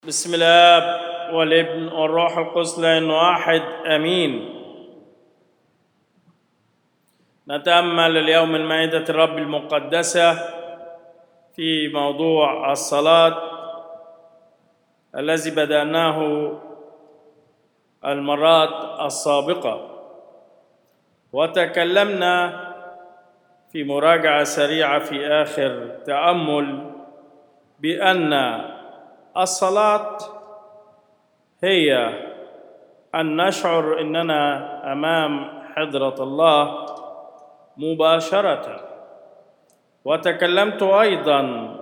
بسم الاب والابن والروح القدس لان واحد امين نتامل اليوم من مائده الرب المقدسه في موضوع الصلاه الذي بداناه المرات السابقه وتكلمنا في مراجعه سريعه في اخر تامل بان الصلاة هي أن نشعر أننا أمام حضرة الله مباشرة وتكلمت أيضا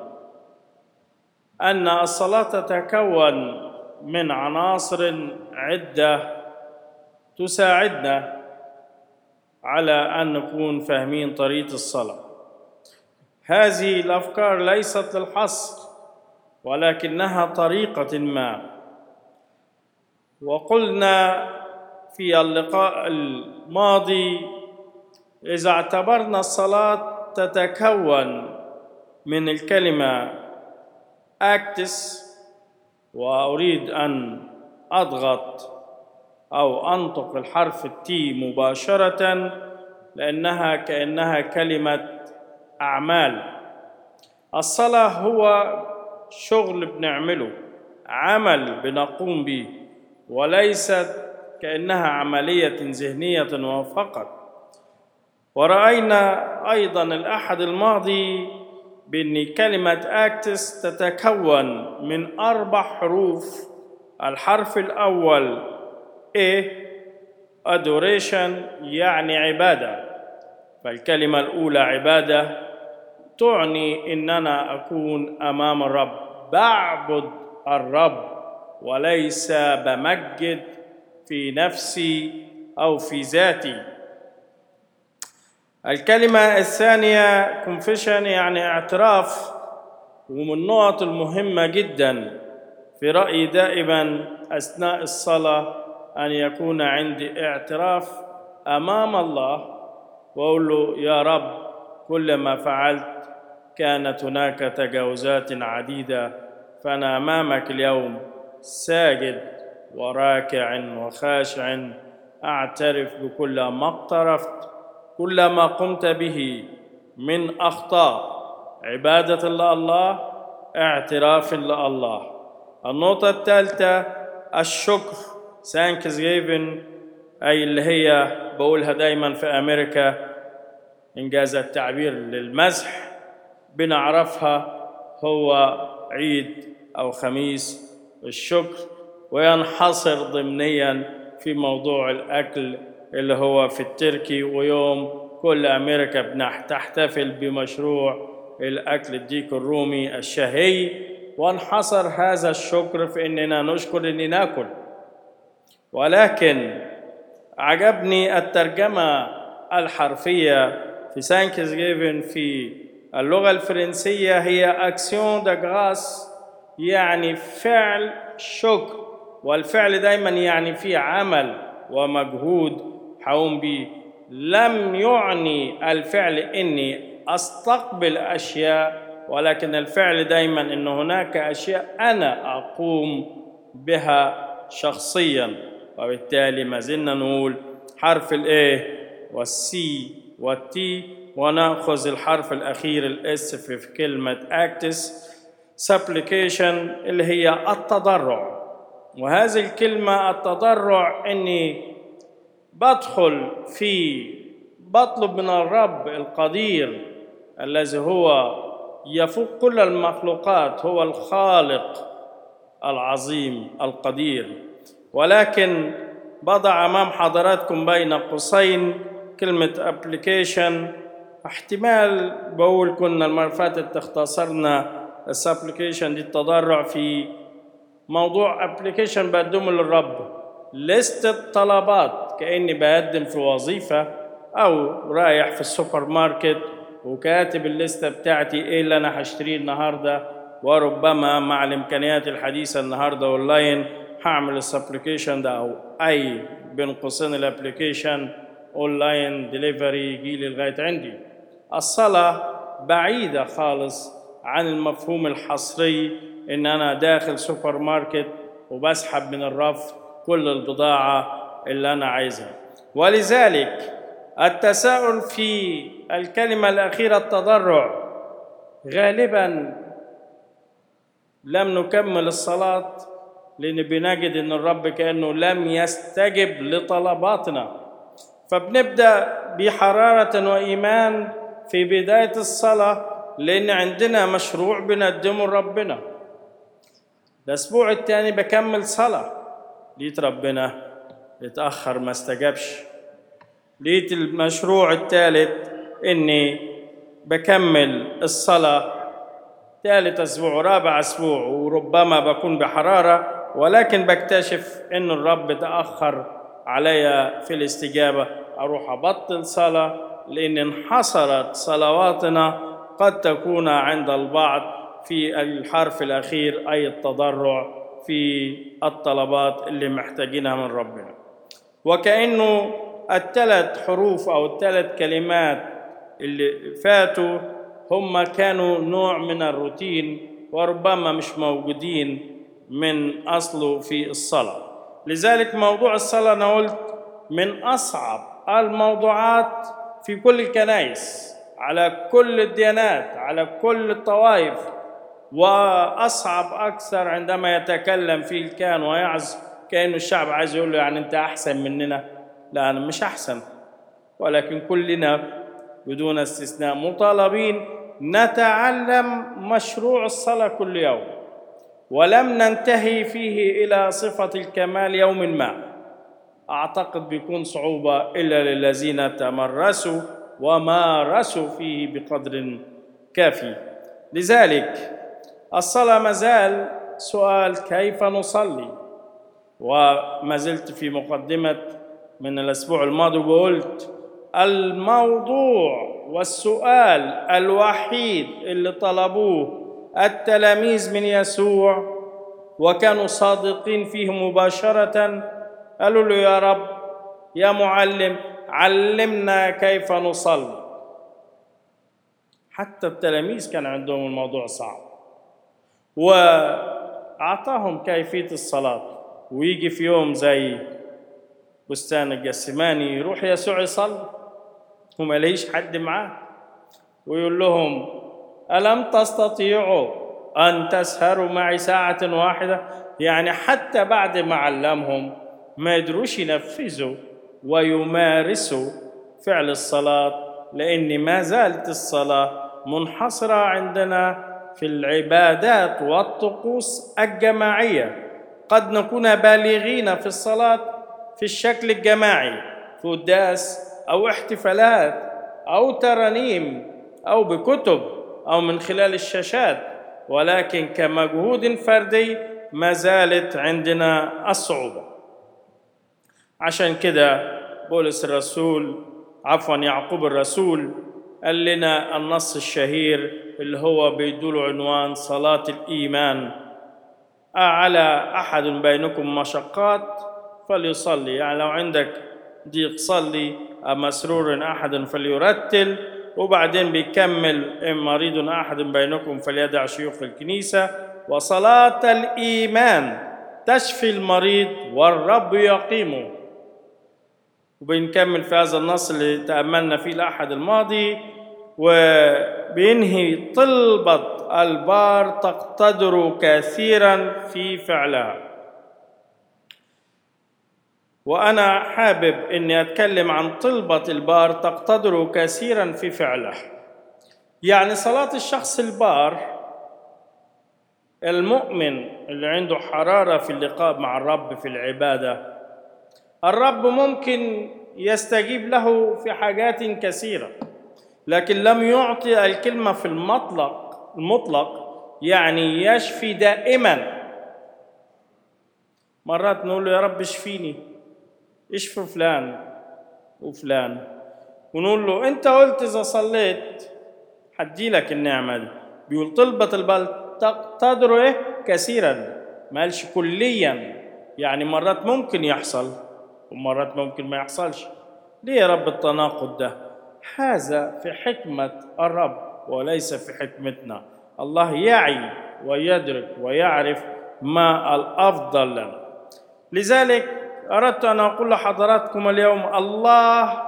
أن الصلاة تتكون من عناصر عدة تساعدنا على أن نكون فاهمين طريقة الصلاة هذه الأفكار ليست للحصر ولكنها طريقة ما وقلنا في اللقاء الماضي إذا اعتبرنا الصلاة تتكون من الكلمة أكتس وأريد أن أضغط أو أنطق الحرف التي مباشرة لأنها كأنها كلمة أعمال الصلاة هو شغل بنعمله عمل بنقوم به وليست كانها عمليه ذهنيه فقط وراينا ايضا الاحد الماضي بان كلمه اكتس تتكون من اربع حروف الحرف الاول A adoration يعني عباده فالكلمه الاولى عباده تعني اننا اكون امام الرب بعبد الرب وليس بمجد في نفسي او في ذاتي الكلمه الثانيه confession يعني اعتراف ومن النقط المهمه جدا في رايي دائما اثناء الصلاه ان يكون عندي اعتراف امام الله واقول له يا رب كل ما فعلت كانت هناك تجاوزات عديده فانا امامك اليوم ساجد وراكع وخاشع اعترف بكل ما اقترفت كل ما قمت به من اخطاء عباده لله اعتراف لله النقطه الثالثه الشكر ثانكس جيفن اي اللي هي بقولها دايما في امريكا انجاز التعبير للمزح بنعرفها هو عيد او خميس الشكر وينحصر ضمنيا في موضوع الاكل اللي هو في التركي ويوم كل امريكا بتحتفل بمشروع الاكل الديك الرومي الشهي وانحصر هذا الشكر في اننا نشكر اني ناكل ولكن عجبني الترجمه الحرفيه في سانكس جيفن في اللغة الفرنسية هي أكسيون دا غراس يعني فعل شكر والفعل دايما يعني فيه عمل ومجهود حقوم به لم يعني الفعل إني أستقبل أشياء ولكن الفعل دايما إن هناك أشياء أنا أقوم بها شخصيا وبالتالي ما زلنا نقول حرف الإيه والسي والتي وناخذ الحرف الاخير الاس في كلمه اكتس سبليكيشن اللي هي التضرع وهذه الكلمه التضرع اني بدخل في بطلب من الرب القدير الذي هو يفوق كل المخلوقات هو الخالق العظيم القدير ولكن بضع امام حضراتكم بين قوسين كلمه ابلكيشن احتمال بقول كنا المرة اللي فاتت اختصرنا السبليكيشن دي التضرع في موضوع ابلكيشن بقدمه للرب لستة طلبات كأني بقدم في وظيفة أو رايح في السوبر ماركت وكاتب الليستة بتاعتي إيه اللي أنا هشتريه النهاردة وربما مع الإمكانيات الحديثة النهاردة أونلاين هعمل السبليكيشن ده أو أي بين قوسين الابلكيشن أونلاين ديليفري يجي لي لغاية عندي الصلاة بعيدة خالص عن المفهوم الحصري ان انا داخل سوبر ماركت وبسحب من الرف كل البضاعه اللي انا عايزها ولذلك التساؤل في الكلمه الاخيره التضرع غالبا لم نكمل الصلاه لان بنجد ان الرب كانه لم يستجب لطلباتنا فبنبدا بحراره وايمان في بدايه الصلاه لان عندنا مشروع بنقدمه لربنا الاسبوع الثاني بكمل صلاه لقيت ربنا اتاخر ما استجابش لقيت المشروع الثالث اني بكمل الصلاه ثالث اسبوع رابع اسبوع وربما بكون بحراره ولكن بكتشف ان الرب تاخر عليا في الاستجابه اروح ابطل صلاه لان انحصرت صلواتنا قد تكون عند البعض في الحرف الاخير اي التضرع في الطلبات اللي محتاجينها من ربنا وكانه الثلاث حروف او الثلاث كلمات اللي فاتوا هم كانوا نوع من الروتين وربما مش موجودين من اصله في الصلاه لذلك موضوع الصلاه انا قلت من اصعب الموضوعات في كل الكنائس على كل الديانات على كل الطوائف واصعب اكثر عندما يتكلم فيه الكاهن ويعظ كانه الشعب عايز يقول له يعني انت احسن مننا لا انا مش احسن ولكن كلنا بدون استثناء مطالبين نتعلم مشروع الصلاه كل يوم ولم ننتهي فيه الى صفه الكمال يوم ما اعتقد بيكون صعوبه الا للذين تمرسوا ومارسوا فيه بقدر كافي لذلك الصلاه مازال سؤال كيف نصلي وما زلت في مقدمه من الاسبوع الماضي وقلت الموضوع والسؤال الوحيد اللي طلبوه التلاميذ من يسوع وكانوا صادقين فيه مباشره قالوا له يا رب يا معلم علمنا كيف نصلي حتى التلاميذ كان عندهم الموضوع صعب واعطاهم كيفيه الصلاه ويجي في يوم زي بستان الجسماني يروح يسوع يصلي وما ليش حد معاه ويقول لهم ألم تستطيعوا أن تسهروا معي ساعة واحدة يعني حتى بعد ما علمهم ما يدروش ينفذوا ويمارسوا فعل الصلاة لأن ما زالت الصلاة منحصرة عندنا في العبادات والطقوس الجماعية قد نكون بالغين في الصلاة في الشكل الجماعي في قداس أو احتفالات أو ترانيم أو بكتب أو من خلال الشاشات ولكن كمجهود فردي ما زالت عندنا الصعوبة عشان كده بولس الرسول عفوا يعقوب الرسول قال لنا النص الشهير اللي هو بيدوله عنوان صلاة الإيمان على أحد بينكم مشقات فليصلي يعني لو عندك ضيق صلي مسرور أحد فليرتل وبعدين بيكمل إن مريض أحد بينكم فليدع شيوخ الكنيسة وصلاة الإيمان تشفي المريض والرب يقيمه وبنكمل في هذا النص اللي تأملنا فيه الأحد الماضي وبينهي طلبة البار تقتدر كثيرا في فعلها وأنا حابب أني أتكلم عن طلبة البار تقتدر كثيرا في فعله يعني صلاة الشخص البار المؤمن اللي عنده حرارة في اللقاء مع الرب في العبادة الرب ممكن يستجيب له في حاجات كثيرة لكن لم يعطي الكلمة في المطلق المطلق يعني يشفي دائما مرات نقول له يا رب اشفيني اشفي فلان وفلان ونقول له انت قلت اذا صليت هدي لك النعمه دي بيقول طلبة البل تقدر ايه كثيرا ما قالش كليا يعني مرات ممكن يحصل ومرات ممكن ما يحصلش ليه يا رب التناقض ده هذا في حكمة الرب وليس في حكمتنا الله يعي ويدرك ويعرف ما الافضل لنا لذلك اردت ان اقول لحضراتكم اليوم الله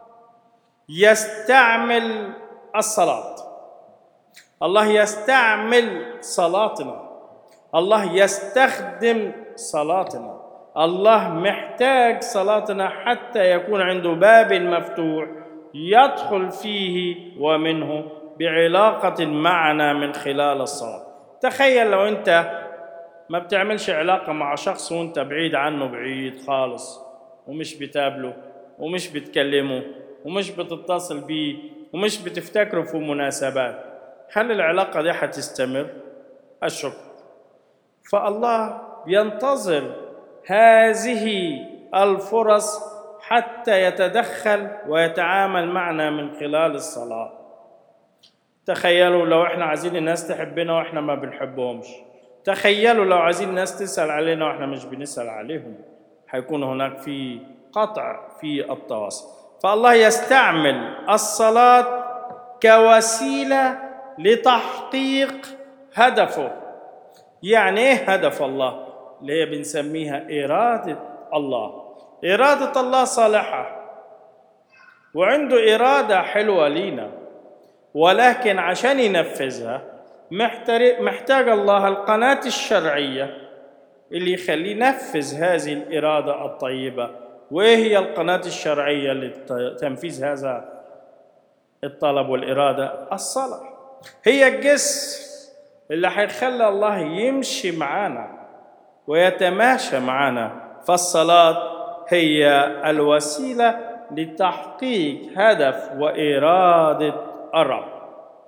يستعمل الصلاه الله يستعمل صلاتنا الله يستخدم صلاتنا الله محتاج صلاتنا حتى يكون عنده باب مفتوح يدخل فيه ومنه بعلاقة معنا من خلال الصلاة تخيل لو أنت ما بتعملش علاقة مع شخص وأنت بعيد عنه بعيد خالص ومش بتقابله ومش بتكلمه ومش بتتصل بيه ومش بتفتكره في مناسبات هل العلاقة دي هتستمر؟ الشكر فالله ينتظر هذه الفرص حتى يتدخل ويتعامل معنا من خلال الصلاة تخيلوا لو احنا عايزين الناس تحبنا واحنا ما بنحبهمش تخيلوا لو عايزين الناس تسأل علينا واحنا مش بنسأل عليهم هيكون هناك في قطع في التواصل فالله يستعمل الصلاة كوسيلة لتحقيق هدفه يعني ايه هدف الله اللي هي بنسميها إرادة الله إرادة الله صالحة وعنده إرادة حلوة لينا ولكن عشان ينفذها محتاج الله القناة الشرعية اللي يخليه ينفذ هذه الإرادة الطيبة وإيه هي القناة الشرعية لتنفيذ هذا الطلب والإرادة الصلاة هي الجسر اللي هيخلي الله يمشي معانا ويتماشى معنا فالصلاة هي الوسيلة لتحقيق هدف وإرادة الرب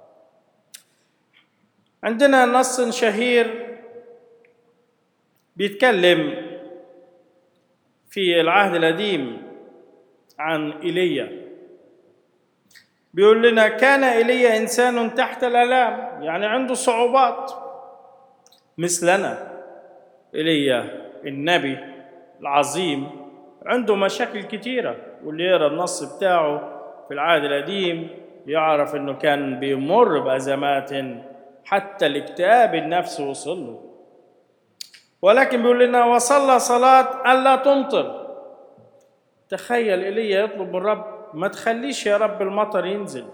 عندنا نص شهير بيتكلم في العهد القديم عن ايليا بيقول لنا كان ايليا انسان تحت الالام يعني عنده صعوبات مثلنا ايليا النبي العظيم عنده مشاكل كتيرة واللي يقرا النص بتاعه في العهد القديم يعرف انه كان بيمر بازمات حتى الاكتئاب النفسي وصل له ولكن بيقول لنا وصلى صلاة ألا تمطر تخيل إيليا يطلب من الرب ما تخليش يا رب المطر ينزل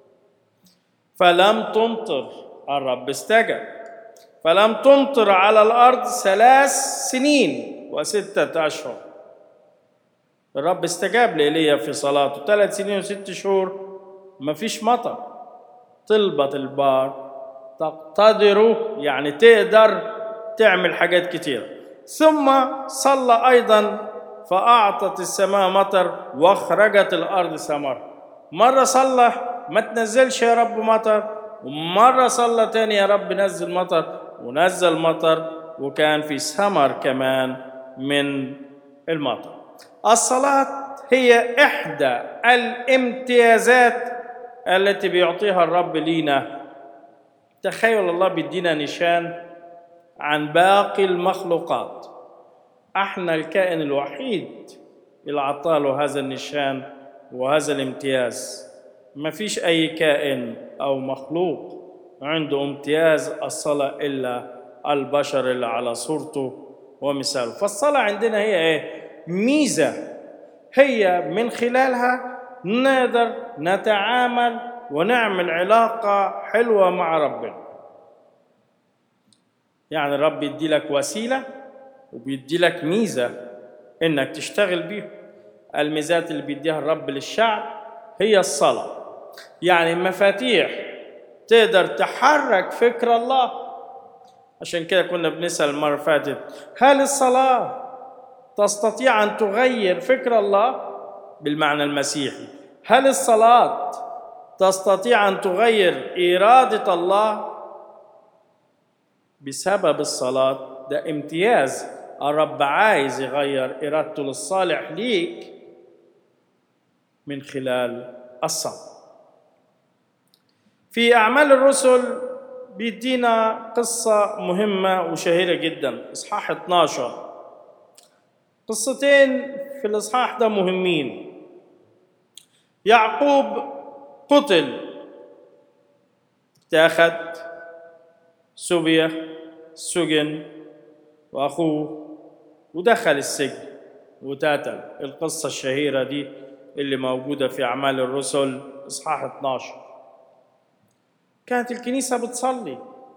فلم تمطر الرب استجب فلم تمطر على الأرض ثلاث سنين وستة أشهر الرب استجاب لإيليا في صلاته ثلاث سنين وست شهور ما فيش مطر طلبة البار تقتدر يعني تقدر تعمل حاجات كتير ثم صلى أيضا فأعطت السماء مطر واخرجت الأرض ثمر مرة صلى ما تنزلش يا رب مطر ومرة صلى تاني يا رب نزل مطر ونزل مطر وكان في ثمر كمان من المطر الصلاة هي إحدى الامتيازات التي بيعطيها الرب لينا تخيل الله بيدينا نشان عن باقي المخلوقات احنا الكائن الوحيد اللي عطاله هذا النشان وهذا الامتياز ما فيش اي كائن او مخلوق عنده امتياز الصلاة الا البشر اللي على صورته ومثاله فالصلاة عندنا هي ايه ميزة هي من خلالها نقدر نتعامل ونعمل علاقة حلوة مع ربنا يعني الرب يدي لك وسيلة وبيدي لك ميزة إنك تشتغل بيها الميزات اللي بيديها الرب للشعب هي الصلاة يعني مفاتيح تقدر تحرك فكر الله عشان كده كنا بنسأل المرة اللي فاتت هل الصلاة تستطيع أن تغير فكر الله بالمعنى المسيحي هل الصلاة تستطيع أن تغير إرادة الله بسبب الصلاة ده امتياز الرب عايز يغير إرادته للصالح ليك من خلال الصلاة في أعمال الرسل بيدينا قصة مهمة وشهيرة جدا إصحاح 12 قصتين في الإصحاح ده مهمين يعقوب قتل اتاخد سوبيا سجن وأخوه ودخل السجن وتاتل القصة الشهيرة دي اللي موجودة في أعمال الرسل إصحاح 12 كانت الكنيسة بتصلي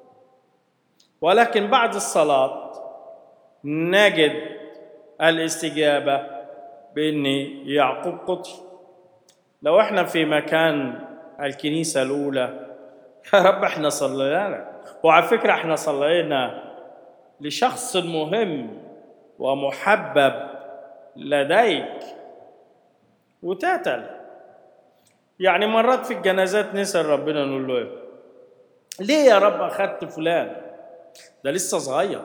ولكن بعد الصلاة نجد الاستجابة بأن يعقوب قتل لو احنا في مكان الكنيسة الأولى يا رب احنا صلينا وعلى فكرة احنا صلينا لشخص مهم ومحبب لديك وتاتل يعني مرات في الجنازات نسأل ربنا نقول له ايه ليه يا رب أخدت فلان ده لسه صغير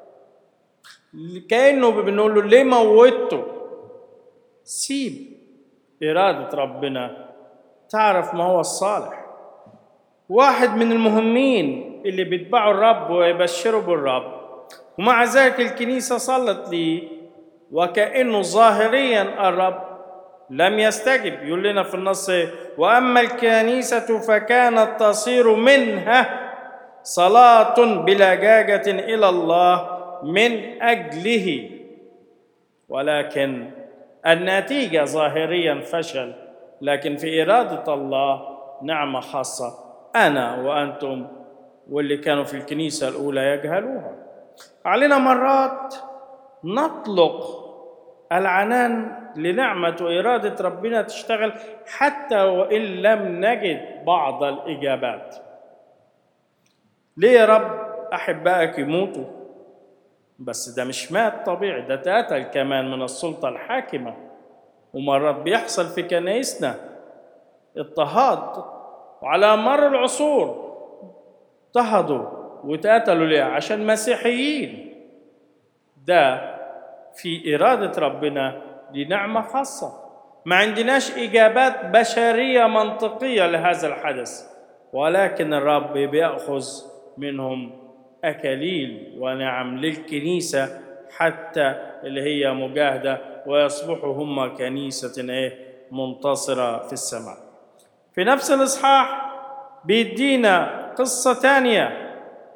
كأنه بنقول له ليه موته سيب إرادة ربنا تعرف ما هو الصالح واحد من المهمين اللي بيتبعوا الرب ويبشروا بالرب ومع ذلك الكنيسة صلت لي وكأنه ظاهريا الرب لم يستجب يقول لنا في النص وأما الكنيسة فكانت تصير منها صلاة بلجاجة إلى الله من أجله ولكن النتيجة ظاهريا فشل لكن في إرادة الله نعمة خاصة أنا وأنتم واللي كانوا في الكنيسة الأولى يجهلوها علينا مرات نطلق العنان لنعمة وإرادة ربنا تشتغل حتى وإن لم نجد بعض الإجابات ليه يا رب أحبائك يموتوا بس ده مش مات طبيعي ده تقتل كمان من السلطة الحاكمة ومرات بيحصل في كنايسنا اضطهاد وعلى مر العصور اضطهدوا واتقتلوا ليه عشان مسيحيين ده في إرادة ربنا دي نعمة خاصة ما عندناش إجابات بشرية منطقية لهذا الحدث ولكن الرب بيأخذ منهم أكاليل ونعم للكنيسة حتى اللي هي مجاهدة ويصبحوا هم كنيسة إيه منتصرة في السماء في نفس الإصحاح بيدينا قصة تانية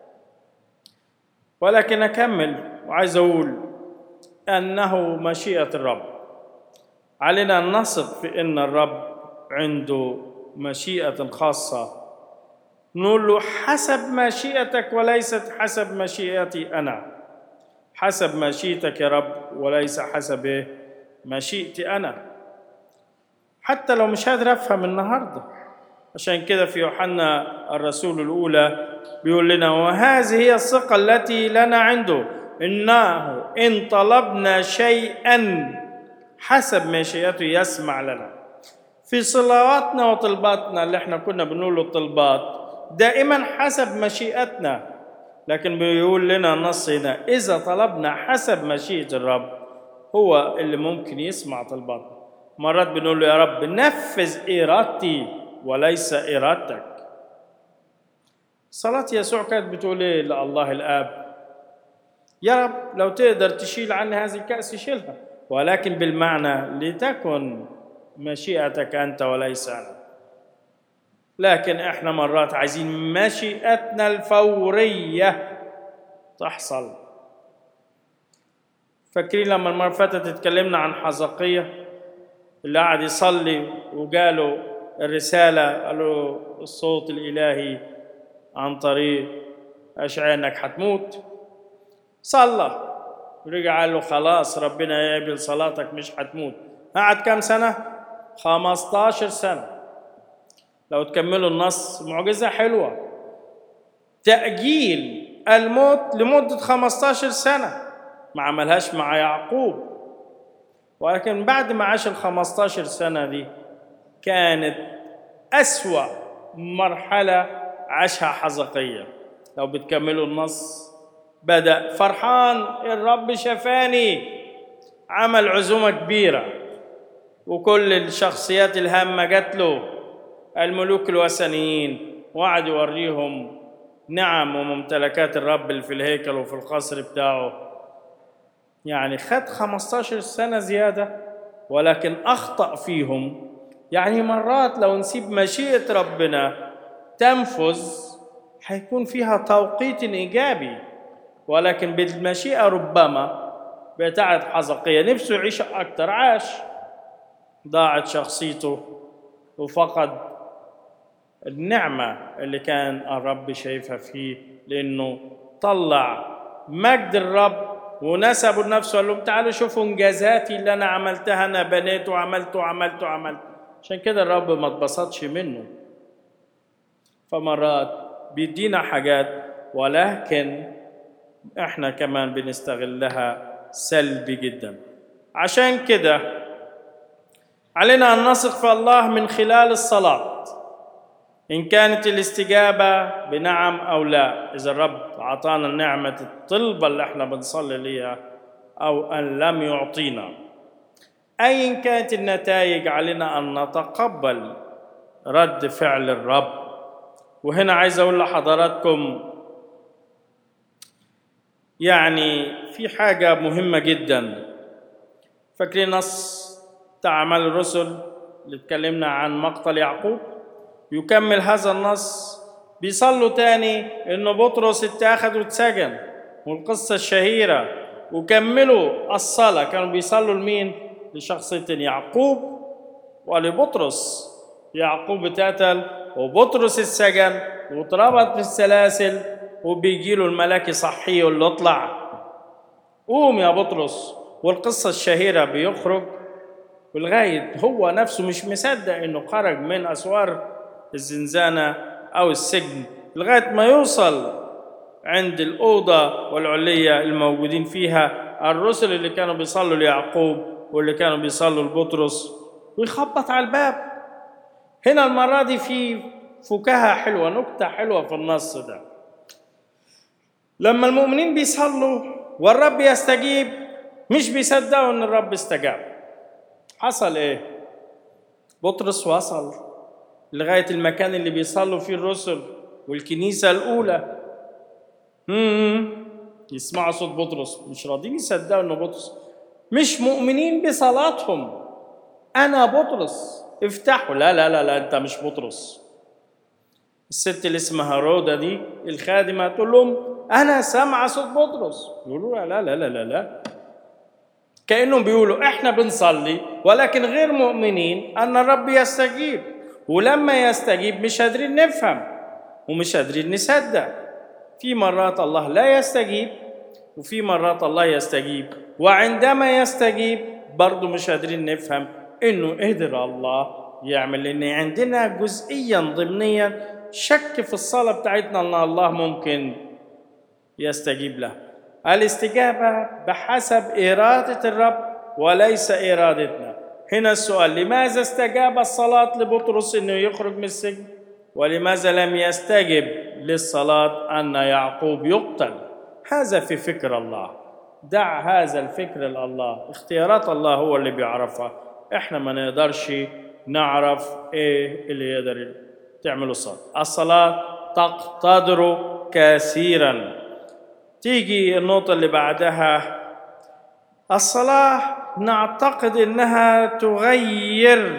ولكن أكمل وعايز أقول أنه مشيئة الرب علينا أن نثق في أن الرب عنده مشيئة خاصة نقول له حسب مشيئتك وليست حسب مشيئتي أنا حسب مشيئتك يا رب وليس حسب إيه؟ مشيئتي أنا حتى لو مش قادر أفهم النهاردة عشان كده في يوحنا الرسول الأولى بيقول لنا وهذه هي الثقة التي لنا عنده إنه إن طلبنا شيئا حسب مشيئته يسمع لنا في صلواتنا وطلباتنا اللي احنا كنا بنقول الطلبات دائما حسب مشيئتنا لكن بيقول لنا النص هنا إذا طلبنا حسب مشيئة الرب هو اللي ممكن يسمع طلباتنا مرات بنقول له يا رب نفذ إرادتي وليس إرادتك صلاة يسوع كانت بتقول إيه لله الآب يا رب لو تقدر تشيل عني هذه الكأس شيلها ولكن بالمعنى لتكن مشيئتك أنت وليس أنا لكن احنا مرات عايزين مشيئتنا الفورية تحصل فاكرين لما المرة اللي فاتت اتكلمنا عن حزقية اللي قعد يصلي وجاله الرسالة قالوا الصوت الإلهي عن طريق أشعياء إنك هتموت صلى رجع قال له خلاص ربنا يقبل صلاتك مش هتموت قعد كام سنة؟ 15 سنة لو تكملوا النص معجزة حلوة تأجيل الموت لمدة 15 سنة ما عملهاش مع يعقوب ولكن بعد ما عاش ال 15 سنة دي كانت أسوأ مرحلة عاشها حزقية لو بتكملوا النص بدأ فرحان الرب شفاني عمل عزومة كبيرة وكل الشخصيات الهامة جات له الملوك الوثنيين وقعد يوريهم نعم وممتلكات الرب اللي في الهيكل وفي القصر بتاعه يعني خد 15 سنة زيادة ولكن أخطأ فيهم يعني مرات لو نسيب مشيئة ربنا تنفذ هيكون فيها توقيت إيجابي ولكن بالمشيئة ربما بتاعت حزقية نفسه يعيش أكتر عاش ضاعت شخصيته وفقد النعمة اللي كان الرب شايفها فيه لأنه طلع مجد الرب ونسبوا لنفسه قال لهم تعالوا شوفوا انجازاتي اللي انا عملتها انا بنيت وعملت وعملت وعملت عشان كده الرب ما اتبسطش منه فمرات بيدينا حاجات ولكن احنا كمان بنستغلها سلبي جدا عشان كده علينا ان نثق في الله من خلال الصلاه ان كانت الاستجابه بنعم او لا اذا الرب اعطانا نعمه الطلبه اللي احنا بنصلي ليها او ان لم يعطينا ايا كانت النتائج علينا ان نتقبل رد فعل الرب وهنا عايز اقول لحضراتكم يعني في حاجه مهمه جدا فاكرين نص تعامل الرسل اللي اتكلمنا عن مقتل يعقوب يكمل هذا النص بيصلوا تاني انه بطرس اتاخد واتسجن والقصة الشهيرة وكملوا الصلاة كانوا بيصلوا لمين؟ لشخصية يعقوب ولبطرس يعقوب اتقتل وبطرس اتسجن واتربط في السلاسل وبيجي له الملاك يصحيه يقول له اطلع قوم يا بطرس والقصة الشهيرة بيخرج ولغاية هو نفسه مش مصدق انه خرج من اسوار الزنزانة او السجن لغاية ما يوصل عند الأوضة والعلية الموجودين فيها الرسل اللي كانوا بيصلوا ليعقوب واللي كانوا بيصلوا لبطرس ويخبط على الباب هنا المرة دي في فكاهة حلوة نكتة حلوة في النص ده لما المؤمنين بيصلوا والرب يستجيب مش بيصدقوا ان الرب استجاب حصل ايه بطرس وصل لغايه المكان اللي بيصلوا فيه الرسل والكنيسه الاولى امم يسمعوا صوت بطرس مش راضيين يصدقوا انه بطرس مش مؤمنين بصلاتهم انا بطرس افتحوا لا لا لا لا انت مش بطرس الست اللي اسمها رودا دي الخادمه تقول لهم انا سامعه صوت بطرس يقولوا لا لا لا لا لا كانهم بيقولوا احنا بنصلي ولكن غير مؤمنين ان الرب يستجيب ولما يستجيب مش قادرين نفهم ومش قادرين نصدق في مرات الله لا يستجيب وفي مرات الله يستجيب وعندما يستجيب برضه مش قادرين نفهم انه قدر الله يعمل لان عندنا جزئيا ضمنيا شك في الصلاه بتاعتنا ان الله ممكن يستجيب له الاستجابه بحسب اراده الرب وليس ارادتنا هنا السؤال لماذا استجاب الصلاه لبطرس انه يخرج من السجن ولماذا لم يستجب للصلاه ان يعقوب يقتل هذا في فكر الله دع هذا الفكر لله اختيارات الله هو اللي بيعرفها احنا ما نقدرش نعرف ايه اللي يقدر تعمله الصلاه الصلاه تقتدر كثيرا تيجي النقطه اللي بعدها الصلاه نعتقد انها تغير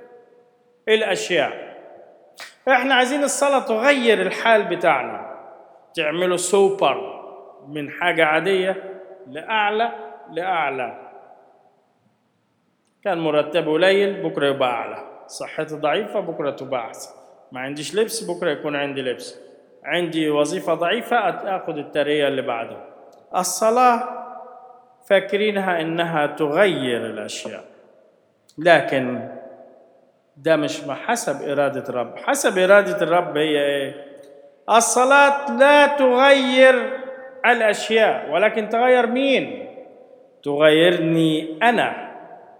الاشياء احنا عايزين الصلاه تغير الحال بتاعنا تعمله سوبر من حاجه عاديه لاعلى لاعلى كان مرتبه قليل بكره يبقى اعلى صحتي ضعيفه بكره تبقى احسن ما عنديش لبس بكره يكون عندي لبس عندي وظيفه ضعيفه اخذ الترقيه اللي بعدها الصلاه فاكرينها انها تغير الاشياء لكن ده مش ما حسب اراده الرب حسب اراده الرب هي ايه الصلاه لا تغير الاشياء ولكن تغير مين تغيرني انا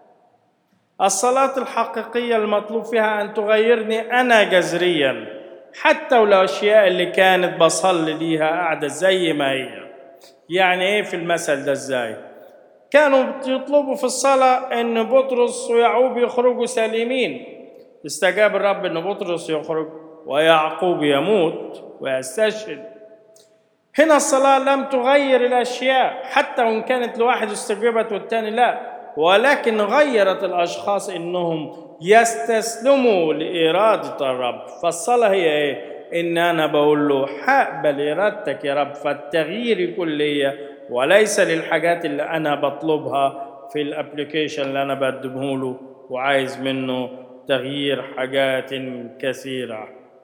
الصلاه الحقيقيه المطلوب فيها ان تغيرني انا جذريا حتى ولو الاشياء اللي كانت بصلي ليها قاعده زي ما هي يعني ايه في المثل ده ازاي كانوا يطلبوا في الصلاة أن بطرس ويعقوب يخرجوا سالمين استجاب الرب أن بطرس يخرج ويعقوب يموت ويستشهد هنا الصلاة لم تغير الأشياء حتى وإن كانت لواحد استجابت والتاني لا ولكن غيرت الأشخاص إنهم يستسلموا لإرادة الرب فالصلاة هي إيه؟ ان انا بقول له هقبل ارادتك يا رب فالتغيير يكون ليا وليس للحاجات اللي انا بطلبها في الابلكيشن اللي انا بقدمه له وعايز منه تغيير حاجات كثيره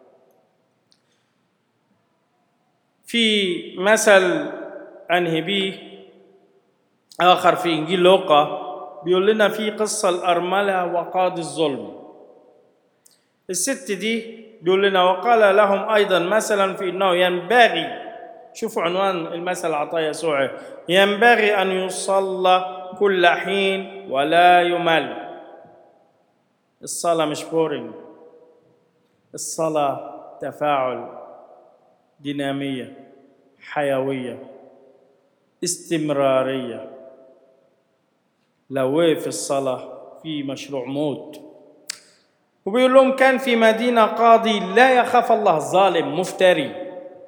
في مثل انهي بيه اخر في انجيل لوقا بيقول لنا في قصه الارمله وقاضي الظلم الست دي بيقول لنا وقال لهم ايضا مثلا في انه ينبغي شوفوا عنوان المثل عطايا يسوع ينبغي ان يصلى كل حين ولا يمل الصلاه مش بورينج الصلاه تفاعل ديناميه حيويه استمراريه لو وقف الصلاه في مشروع موت وبيقول لهم كان في مدينة قاضي لا يخاف الله ظالم مفتري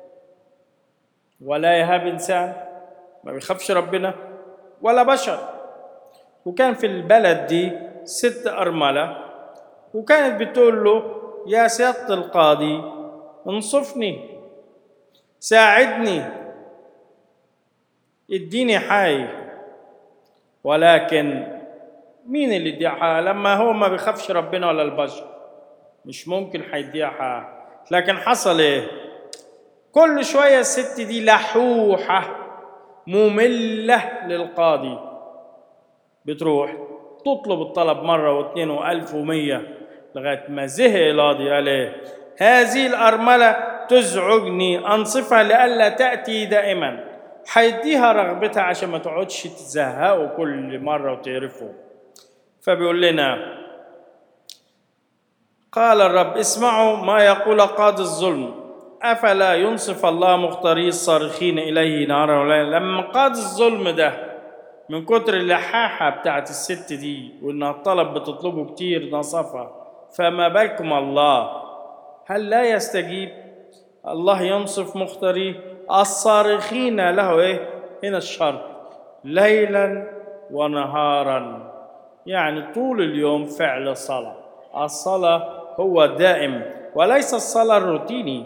ولا يهاب إنسان ما بيخافش ربنا ولا بشر وكان في البلد دي ست أرملة وكانت بتقول له يا سيادة القاضي انصفني ساعدني اديني حي ولكن مين اللي يديها حق لما هو ما بيخافش ربنا ولا البشر مش ممكن هيديها حق لكن حصل ايه كل شوية الست دي لحوحة مملة للقاضي بتروح تطلب الطلب مرة واثنين وألف ومية لغاية ما زهق القاضي قال ايه هذه الأرملة تزعجني أنصفها لئلا تأتي دائما هيديها رغبتها عشان ما تقعدش تزهقوا كل مرة وتقرفوا فبيقول لنا قال الرب اسمعوا ما يقول قاضي الظلم أفلا ينصف الله مختاري الصارخين إليه نهارا وليلا لما قاضي الظلم ده من كتر اللحاحة بتاعت الست دي وإنها الطلب بتطلبه كتير نصفها فما بالكم الله هل لا يستجيب الله ينصف مختاريه الصارخين له إيه هنا الشرط ليلا ونهارا يعني طول اليوم فعل صلاة الصلاة هو دائم وليس الصلاة الروتيني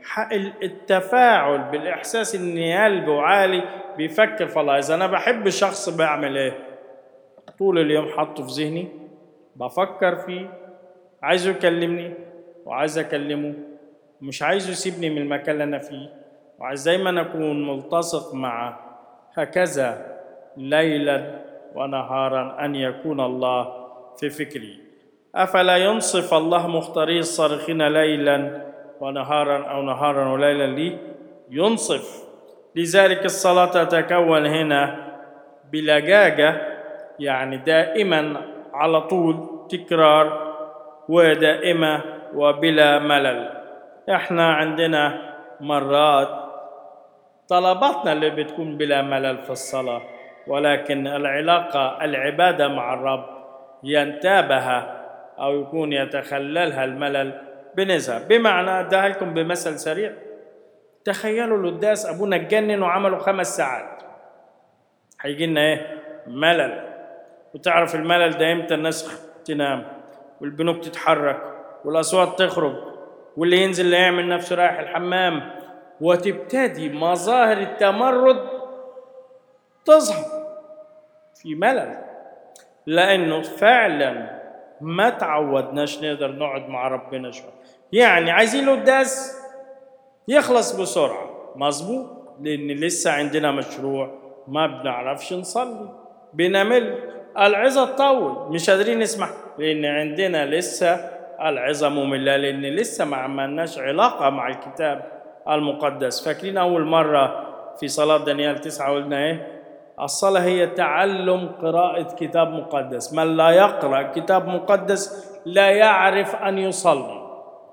التفاعل بالإحساس إن قلبه عالي بيفكر في الله إذا أنا بحب شخص بعمل إيه طول اليوم حاطه في ذهني بفكر فيه عايزه يكلمني وعايز أكلمه مش عايزه يسيبني من المكان اللي أنا فيه وعايز دايما أكون ملتصق معه هكذا ليلا ونهارا ان يكون الله في فكري افلا ينصف الله مختاري الصارخين ليلا ونهارا او نهارا وليلا لي ينصف لذلك الصلاه تتكون هنا بلجاجه يعني دائما على طول تكرار ودائمه وبلا ملل احنا عندنا مرات طلباتنا اللي بتكون بلا ملل في الصلاه ولكن العلاقة العبادة مع الرب ينتابها أو يكون يتخللها الملل بنزهة بمعنى أديها لكم بمثل سريع تخيلوا القداس أبونا اتجنن وعملوا خمس ساعات هيجي لنا إيه؟ ملل وتعرف الملل ده إمتى الناس تنام والبنوك تتحرك والأصوات تخرج واللي ينزل اللي يعمل نفسه رايح الحمام وتبتدي مظاهر التمرد تظهر في ملل لانه فعلا ما تعودناش نقدر نقعد مع ربنا شويه يعني عايزين القداس يخلص بسرعه مظبوط لان لسه عندنا مشروع ما بنعرفش نصلي بنمل العظه تطول مش قادرين نسمع لان عندنا لسه العظه ممله لان لسه ما عملناش علاقه مع الكتاب المقدس فاكرين اول مره في صلاه دانيال تسعه قلنا ايه الصلاة هي تعلم قراءة كتاب مقدس من لا يقرأ كتاب مقدس لا يعرف أن يصلي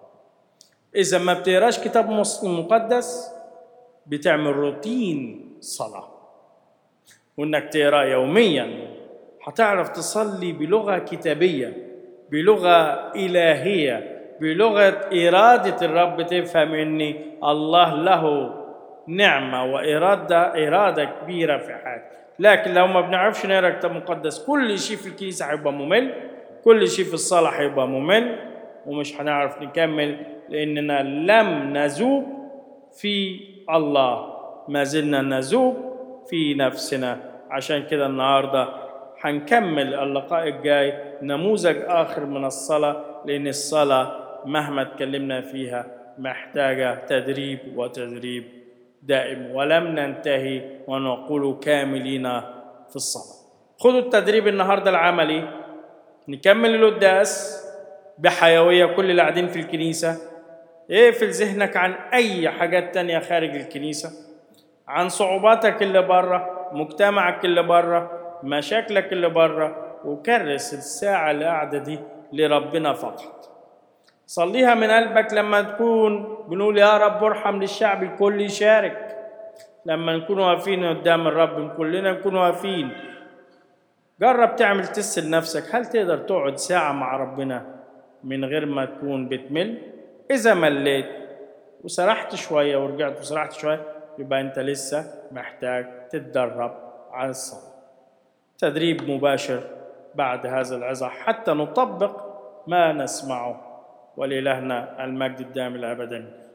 إذا ما بتقراش كتاب مقدس بتعمل روتين صلاة وإنك تقرأ يوميا هتعرف تصلي بلغة كتابية بلغة إلهية بلغة إرادة الرب تفهم إن الله له نعمة وإرادة إرادة كبيرة في حياتك لكن لو ما بنعرفش نقرا كتاب مقدس كل شيء في الكنيسة هيبقى ممل كل شيء في الصلاة هيبقى ممل ومش هنعرف نكمل لأننا لم نذوب في الله ما زلنا نذوب في نفسنا عشان كده النهارده هنكمل اللقاء الجاي نموذج آخر من الصلاة لأن الصلاة مهما اتكلمنا فيها محتاجة تدريب وتدريب دائم ولم ننتهي ونقول كاملين في الصلاة خذوا التدريب النهاردة العملي نكمل القداس بحيوية كل اللي قاعدين في الكنيسة اقفل ذهنك عن أي حاجات تانية خارج الكنيسة عن صعوباتك اللي بره مجتمعك اللي بره مشاكلك اللي بره وكرس الساعة اللي قاعدة دي لربنا فقط صليها من قلبك لما تكون بنقول يا رب ارحم للشعب الكل يشارك لما نكون واقفين قدام الرب كلنا نكون واقفين جرب تعمل تست لنفسك هل تقدر تقعد ساعة مع ربنا من غير ما تكون بتمل إذا مليت وسرحت شوية ورجعت وسرحت شوية يبقى أنت لسه محتاج تتدرب على الصلاة تدريب مباشر بعد هذا العظة حتى نطبق ما نسمعه ولإلهنا المجد الدائم الأبدا